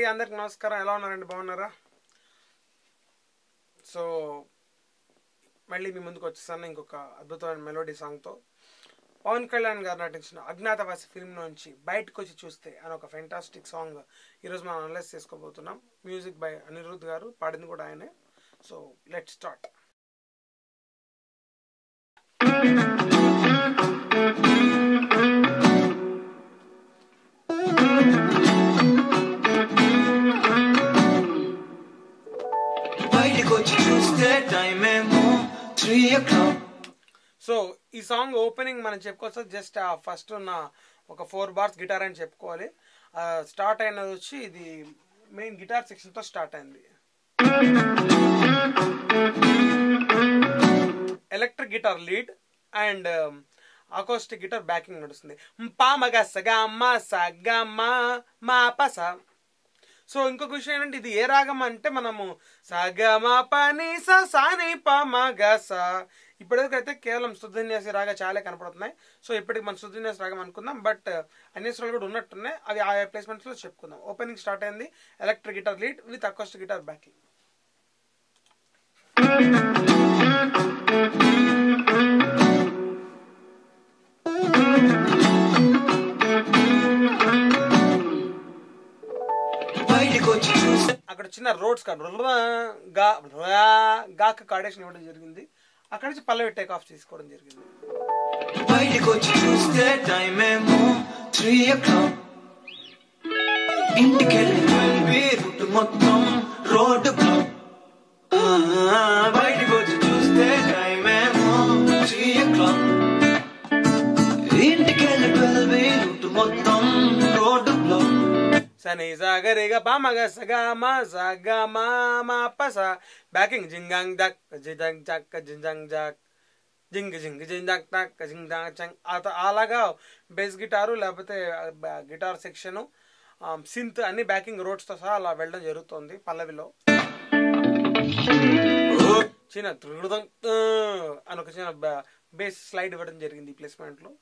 Hey, అందరికి నమస్కారం ఎలా ఉన్నారండి బాగున్నారా సో మళ్ళీ మీ ముందుకు వచ్చేసాను ఇంకొక అద్భుతమైన మెలోడీ సాంగ్తో పవన్ కళ్యాణ్ గారు నటించిన అజ్ఞాతవాసి ఫిల్మ్ నుంచి బయటకు వచ్చి చూస్తే అని ఒక ఫెంటాస్టిక్ సాంగ్ ఈరోజు మనం అనలైజ్ చేసుకోబోతున్నాం మ్యూజిక్ బై అనిరుద్ధ్ గారు పాడింది కూడా ఆయనే సో లెట్ స్టార్ట్ బయటకు వచ్చి చూస్తే టైం ఏమో త్రీ ఓ క్లాక్ సో ఈ సాంగ్ ఓపెనింగ్ మనం చెప్పుకోవచ్చు జస్ట్ ఆ ఫస్ట్ ఉన్న ఒక ఫోర్ బార్స్ గిటార్ అని చెప్పుకోవాలి స్టార్ట్ అయినది వచ్చి ఇది మెయిన్ గిటార్ సెక్షన్తో స్టార్ట్ అయింది electric guitar lead and acoustic guitar backing నడుస్తుంది పామగ సగా మా సగా మా మా పస సో ఇంకొక విషయం ఏంటంటే ఇది ఏ రాగం అంటే మనము సగమ పని స సాని పమ గ స ఇప్పటివరకైతే కేవలం శుద్ధన్యాసి రాగా చాలా కనపడుతున్నాయి సో ఇప్పటికి మనం శుద్ధన్యాసి రాగం అనుకుందాం బట్ అన్యస్వరాలు కూడా ఉన్నట్టున్నాయి అవి ఆయా ప్లేస్మెంట్స్ లో చెప్పుకుందాం ఓపెనింగ్ స్టార్ట్ అయింది electric guitar lead with acoustic guitar backing బయటకు వచ్చి చూస్తే అక్కడ చిన్న రోడ్స్ కాదు గా రా, గాకి కార్డేషన్ ఇవ్వడం జరిగింది అక్కడ నుంచి పల్లవి టేక్ ఆఫ్ తీసుకోవడం జరిగింది బయటకు వచ్చి చూస్తే టైం ఏమో త్రీ ఓ క్లాక్ ఇంటికెళ్ళి వెళ్ళి రూట్ మొత్తం రోడ్డు బ్లాక్ ఆ, బయటకు వచ్చి చూస్తే టైం ఏమో త్రీ ఓ క్లాక్ ఇంటికెళ్ళి వెళ్ళి రూట్ మొత్తం రోడ్డు బ్లాక్ సని సాగరిగా పామగ సగా మా సగా మా మా పస బ్యాకింగ్ జింగాంగ్ జక్ జింగ్ జక్ జింజంగ్ జక్ జింగ్ జింగ్ జింగ్ జక్ టక్ జింగ్ జంగ్ చంగ్ అత- అలాగా బేస్ గిటారు లేకపోతే గిటార్ సెక్షన్ సింత్ అన్ని బ్యాకింగ్ రోడ్స్తో సహా అలా వెళ్ళడం జరుగుతుంది పల్లవిలో చిన్న త్రిగుదం అని ఒక చిన్న బేస్ స్లైడ్ ఇవ్వడం జరిగింది ఈ ప్లేస్మెంట్లో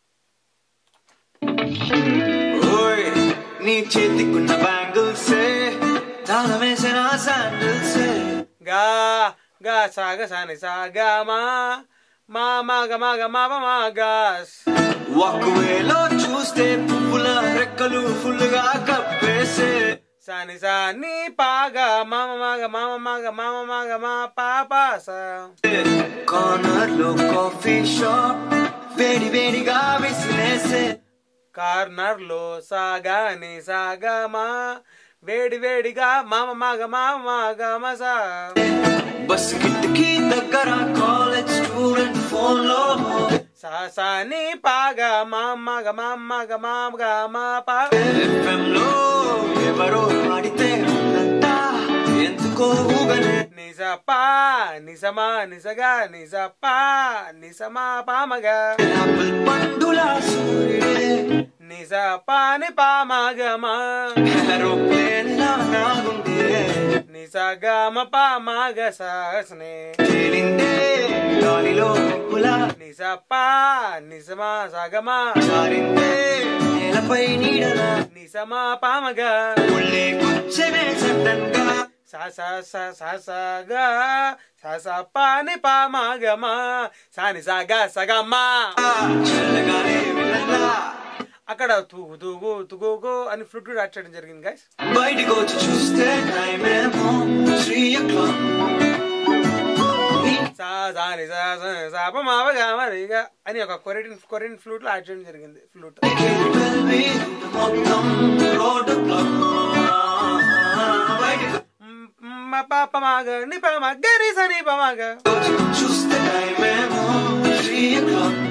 ఓయ్ నీ చేతికున్న బ్యాంగిల్స్ తాళం వేసిన శాండిల్స్ గా గా సాగ సాని సాగా మా మా మాగ మాగ మావ మాగాస్ ఒకవేలో చూస్తే పువ్వుల రెక్కలు ఫుల్ గా కప్పేసే సాని సాని పాగా మామ మాగ మామ మాగ మామ మాగ మా పాపా సా కార్నర్ లో కాఫీ షాప్ వేడి వేడిగా విసిరేసే కార్నర్ లో సాగా ని సాగా మా వేడి వేడిగా మామ మాగ మామ మాగ మసా బస్ కిటికీ దగ్గర కాలేజ్ స్టూడెంట్ ఫోన్ లో సా సాని పాగా మామ మాగ మామ మాగ మామ మా పా ఎఫ్ఎం లో ఎవరో పాడితే అంతా ఎందుకో ఊగనే నిజపా నిజమా నిజగా నిజపా నిజమా పామగా ఆపిల్ పండుల సూర్యుడే నిజపాని పామగమా ఏరోప్లేన్ లా నాగుండే నిజగమ పామగ సాసనే తేలిందే గాలిలో పులా నిజపా నిజమా సగమా జారిందే నేలపై నీడలా నిజమా పామగ ముళ్ళే గుచ్చమే సడ్డంగా సా సా సా సా సగా సా సా పాని పామగమా సాని సగా సగమ్మా చల్లగానే వెళ్ళలా అక్కడ తూగు తూగు తుగుగు అని ఫ్లూట్ యాడ్ చేయడం జరిగింది గైస్ బయటికి వచ్చి చూస్తే టైం ఏమో త్రీ ఓ క్లాక్ సా సా ని సా సా సా ప మా వ గా మ రి గా అని ఒక కొరియన్ కొరియన్ ఫ్లూట్ లో యాడ్ చేయడం జరిగింది ఫ్లూట్ మొత్తం రోడ్డు బ్లాక్ బయటికి మా పాప మాగ ని ప మా గరి స ని ప మాగ వచ్చి చూస్తే టైం ఏమో త్రీ ఓ క్లాక్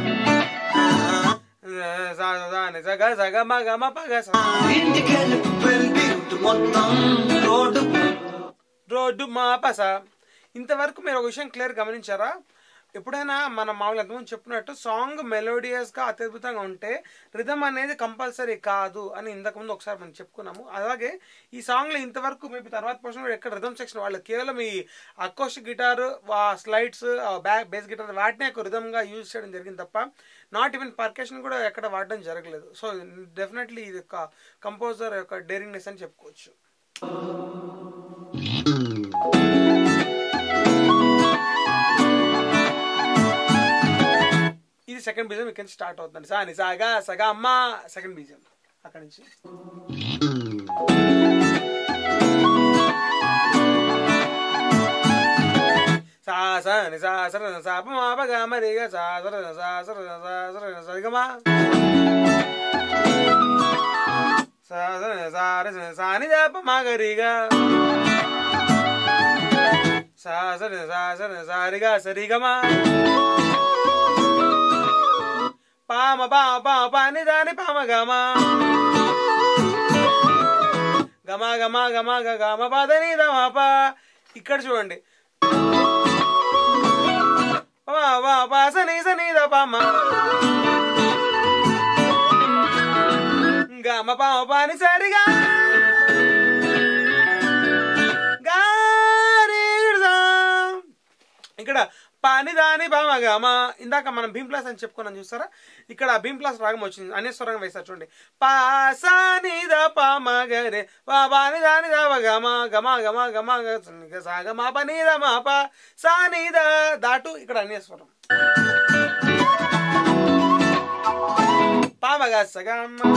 సా సా సా ని స గ స గ మ గ మ ప గ స ఇంటికెళ్ళి వెళ్ళి మొత్తం రోడ్డు బ్లాక్ రోడ్డు మా పస ఇంతవరకు మీరు ఒక విషయం క్లియర్ గమనించారా ఎప్పుడైనా మనం మామూలుగా ఎంతమంది చెప్పినట్టు సాంగ్ మెలోడియస్గా అత్యద్భుతంగా ఉంటే రిధమ్ అనేది కంపల్సరీ కాదు అని ఇంతకుముందు ఒకసారి మనం చెప్పుకున్నాము అలాగే ఈ సాంగ్లో ఇంతవరకు మేబీ తర్వాత పోర్షన్ ఎక్కడ రిధమ్ సెక్షన్ వాళ్ళు కేవలం ఈ acoustic guitar slides back bass guitar వాటినే ఒక రిధమ్గా యూజ్ చేయడం జరిగింది తప్ప నాట్ ఈవెన్ పర్కేషన్ కూడా ఎక్కడ వాడడం జరగలేదు సో డెఫినెట్లీ ఇది ఒక కంపోజర్ యొక్క డేరింగ్నెస్ అని చెప్పుకోవచ్చు ఇది సెకండ్ బీజం ఇక్కడ స్టార్ట్ అవుతుంది సా ని సాగా సగా అమ్మ సెకండ్ బీజం అక్కడి నుంచి సా స ని సా సర న సా ప మా ప గ మ రి గ సా సర న సా సర న సా సర న స గ మ సా సర న సా ర స న సా ని ద ప మ గ రి గ సా సర న సా సర న సా రి గ స రి గ మ పామ పామ పామ పాని దాని పామ గమ గమ గమ గమ గ గమ పదని దమ ప ఇక్కడ చూడండి పమ ప ప సని సని ద పమ గమ పామ పాని సరిగా గారి గుడిసా. ఇక్కడ పాని దాని బామ గమ ఇందాక మనం భీమ్ ప్లాస్ అని చెప్పుకున్నాం చూసారా ఇక్కడ భీమ్ ప్లాస్ రాగం వచ్చింది అనే స్వరంగా వేస్తారు చూడండి పా సా ని ద ప మ గ రే పా పాని దాని ద వ గమ గమ గమ గమ గ స ని గ సా గ మ ప ని ద మ ప సా ని ద దాటు ఇక్కడ అనే స్వరం పామ గ స గ మ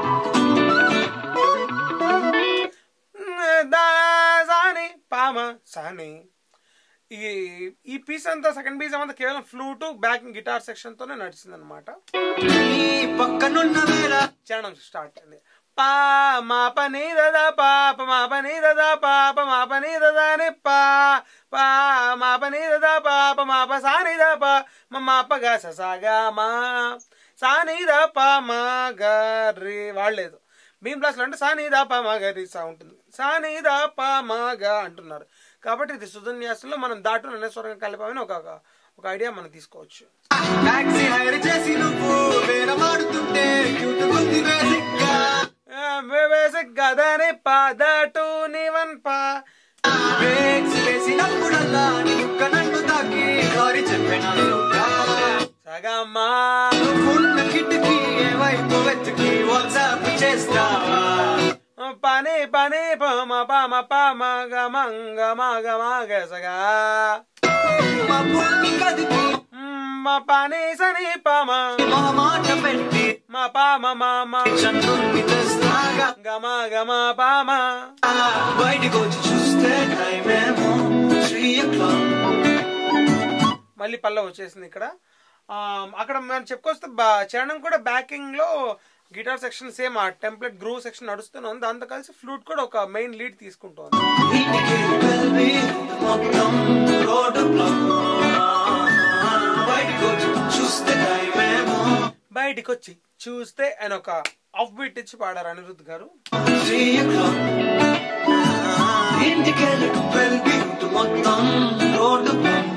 దా సాని పామ సాని ఈ ఈ పీస్ అంతా సెకండ్ పీస్ అంతా కేవలం ఫ్లూట్ బ్యాకింగ్ గిటార్ సెక్షన్ తోనే నడిచింది అనమాట నీ పక్కనున్న వేళ చరణం స్టార్ట్ అయింది పా మా పని దదా పాప మా పని దదా పాప మా పని దదా ని పా పా మా పని దదా పాప మా ప సాని ద పా మా మా ప గ స సా గ మా సాని ద పా మా గ రి వాడలేదు బీమ్ ప్లస్ అంటే సాని ద పా మా గ రి సా ఉంటుంది సాని ద పా మా గ అంటున్నారు కాబట్టి ఇది సుధన్యాసంలో మనం దాటు ననేశ్వరంగా కలిపామని ఒక ఒక ఐడియా మనం తీసుకోవచ్చు టాక్సీ హైర్ చేసి నువ్వు వేరమాడుతుంటే క్యూట్ ఉంది వేసిగ్గా బేసిక్ గదని పా దాటు నీవన్ పా బ్రేక్స్ వేసినప్పుడల్లా నీ ముక్క నన్ను తాకి సారీ చెప్పినానుగా సగమ్మా నువ్వున్న కిటికీ ఏ వైపు వెతికి వాట్సాప్ చేస్తావా పని పని పమ పమ పమ గమంగ మగ మగ సగా మా పుల్ని కదిపి మా పని సని పమ మా మాట పెట్టి మా పామ మామ చంద్రుణ్ణి తెస్తాగా గమ గమ పామ బయటికి వచ్చి చూస్తే టైం ఏమో త్రీ ఓ క్లాక్ మళ్ళీ పల్ల వచ్చేసింది ఇక్కడ ఆ, అక్కడ మనం చెప్పుకొస్తే బా- చరణం కూడా బ్యాకింగ్ లో గిటార్ సెక్షన్ సేమ్ ఆ టెంప్లెట్ గ్రూవ్ సెక్షన్ నడుస్తూనే ఉంది దాంతో కలిసి ఫ్లూట్ కూడా ఒక మెయిన్ లీడ్ తీసుకుంటుంది ఇంటికి వెళ్ళి మొత్తం రోడ్డు బ్లాక్ బయటికి వచ్చి చూస్తే టైం ఏమో బయటికి వచ్చి చూస్తే ఆయన ఒక ఆఫ్ బీట్ ఇచ్చి పాడారు అనిరుద్ధ్ గారు త్రీ ఓ క్లాక్ ఇంటికి వెళ్ళి వెళ్ళి మొత్తం రోడ్డు బ్లాక్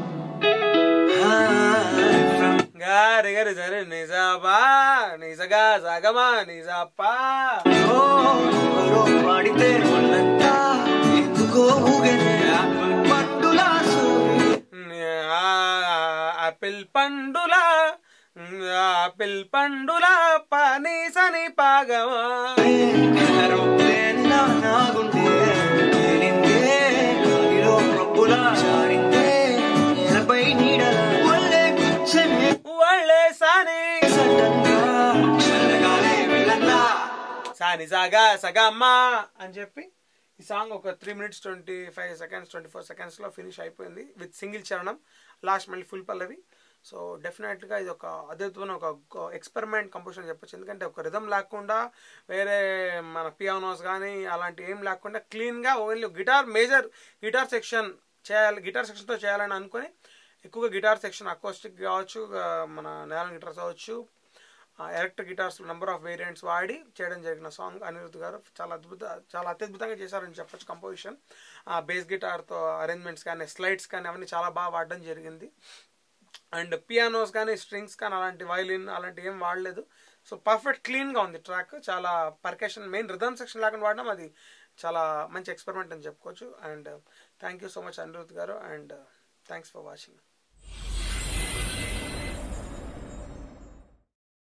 గారి గారి సరే నిజాబా నిజగా సగమా నిజాపా పాడితే వాళ్ళంతా ఎందుకో ఊగనే యాపిల్ పండులా సూరి ఆపిల్ పండులా ఆపిల్ పండులా పని సని పాగమా ఏరోప్లేన్లా నాగుండే తేలిందే గాలిలో మబ్బులా జారిందే నేలపై నీడలా ఒళ్ళే కూర్చొని వాళ్ళే సాని సడన్గా చల్లగాలే వెళ్ళన్నా సాని సాగా సగమ్మా అని చెప్పి ఈ సాంగ్ ఒక three minutes twenty five seconds twenty four సెకండ్స్లో ఫినిష్ అయిపోయింది విత్ సింగిల్ చరణం లాస్ట్ మళ్ళీ ఫుల్ పల్లవి సో డెఫినెట్గా ఇది ఒక అద్భుతమైన ఒక ఎక్స్పెరిమెంట్ కంపోజిషన్ చెప్పొచ్చు ఎందుకంటే ఒక రిధం లేకుండా వేరే మన పియానోస్ కానీ అలాంటి ఏం లేకుండా క్లీన్గా only guitar major guitar section చేయాలి గిటార్ సెక్షన్తో చేయాలని అనుకొని ఎక్కువగా గిటార్ సెక్షన్ అకోస్టిక్ కావచ్చు ఆ, మన నేల గిటార్స్ అవ్వచ్చు electric guitars number of variants వాడి చేయడం జరిగిన సాంగ్ అనిరుద్ధ్ గారు చాలా అద్భుత చాలా అత్యద్భుతంగా చేశారని చెప్పొచ్చు కంపోజిషన్ బేస్ గిటార్తో అరేంజ్మెంట్స్ కానీ స్లైడ్స్ కానీ అవన్నీ చాలా బాగా వాడడం జరిగింది అండ్ పియానోస్ కానీ స్ట్రింగ్స్ కానీ అలాంటి వైలిన్ అలాంటి ఏం వాడలేదు సో పర్ఫెక్ట్ క్లీన్గా ఉంది ట్రాక్ చాలా పర్కేషన్ మెయిన్ రిథమ్ సెక్షన్ లేకుండా వాడడం అది చాలా మంచి ఎక్స్పెరిమెంట్ అని చెప్పుకోవచ్చు and thank you so much Anirudh గారు అండ్ థ్యాంక్స్ ఫర్ వాచింగ్